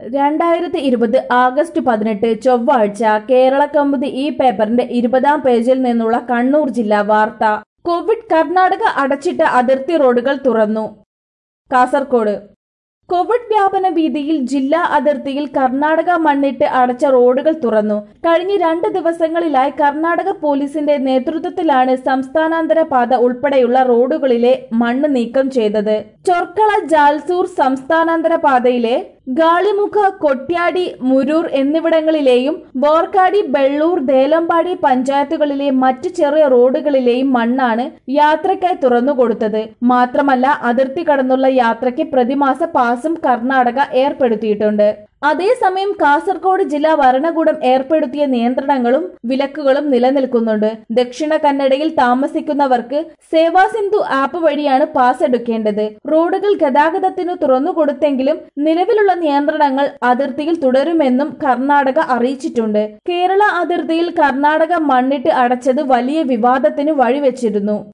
രണ്ടായിരത്തി ഇരുപത് ആഗസ്റ്റ് പതിനെട്ട് ചൊവ്വാഴ്ച കേരള കൗമുദി ഈ പേപ്പറിന്റെ ഇരുപതാം പേജിൽ നിന്നുള്ള കണ്ണൂർ ജില്ലാ വാർത്ത കോവിഡ് കർണാടക അടച്ചിട്ട അതിർത്തി റോഡുകൾ തുറന്നു കാസർകോട് കോവിഡ് വ്യാപന ഭീതിയിൽ ജില്ലാ അതിർത്തിയിൽ കർണാടക മണ്ണിട്ട് അടച്ച റോഡുകൾ തുറന്നു കഴിഞ്ഞ രണ്ട് ദിവസങ്ങളിലായി കർണാടക പോലീസിന്റെ നേതൃത്വത്തിലാണ് സംസ്ഥാനാന്തര പാത ഉൾപ്പെടെയുള്ള റോഡുകളിലെ മണ്ണ് നീക്കം ചെയ്തത് ചൊർക്കള ജാൽസൂർ സംസ്ഥാനാന്തര പാതയിലെ ഗാളിമുഖ കൊട്യാടി മുരൂർ എന്നിവിടങ്ങളിലെയും ബോർക്കാടി ബെള്ളൂർ ദേലമ്പാടി പഞ്ചായത്തുകളിലെ മറ്റ് ചെറിയ റോഡുകളിലെയും മണ്ണാണ് യാത്രയ്ക്കായി തുറന്നുകൊടുത്തത് മാത്രമല്ല അതിർത്തി കടന്നുള്ള യാത്രയ്ക്ക് പ്രതിമാസ പാസും കർണാടക ഏർപ്പെടുത്തിയിട്ടുണ്ട് അതേസമയം കാസർഗോഡ് ജില്ലാ ഭരണകൂടം ഏർപ്പെടുത്തിയ നിയന്ത്രണങ്ങളും വിലക്കുകളും നിലനിൽക്കുന്നുണ്ട് ദക്ഷിണ കന്നഡയിൽ താമസിക്കുന്നവർക്ക് സേവാസിന്ധു ആപ്പ് വഴിയാണ് പാസ് എടുക്കേണ്ടത് റോഡുകൾ ഗതാഗതത്തിനു തുറന്നുകൊടുത്തെങ്കിലും നിലവിലുള്ള നിയന്ത്രണങ്ങൾ അതിർത്തിയിൽ തുടരുമെന്നും കർണാടക അറിയിച്ചിട്ടുണ്ട് കേരള അതിർത്തിയിൽ കർണാടക മണ്ണിട്ട് അടച്ചത് വലിയ വിവാദത്തിന് വഴിവെച്ചിരുന്നു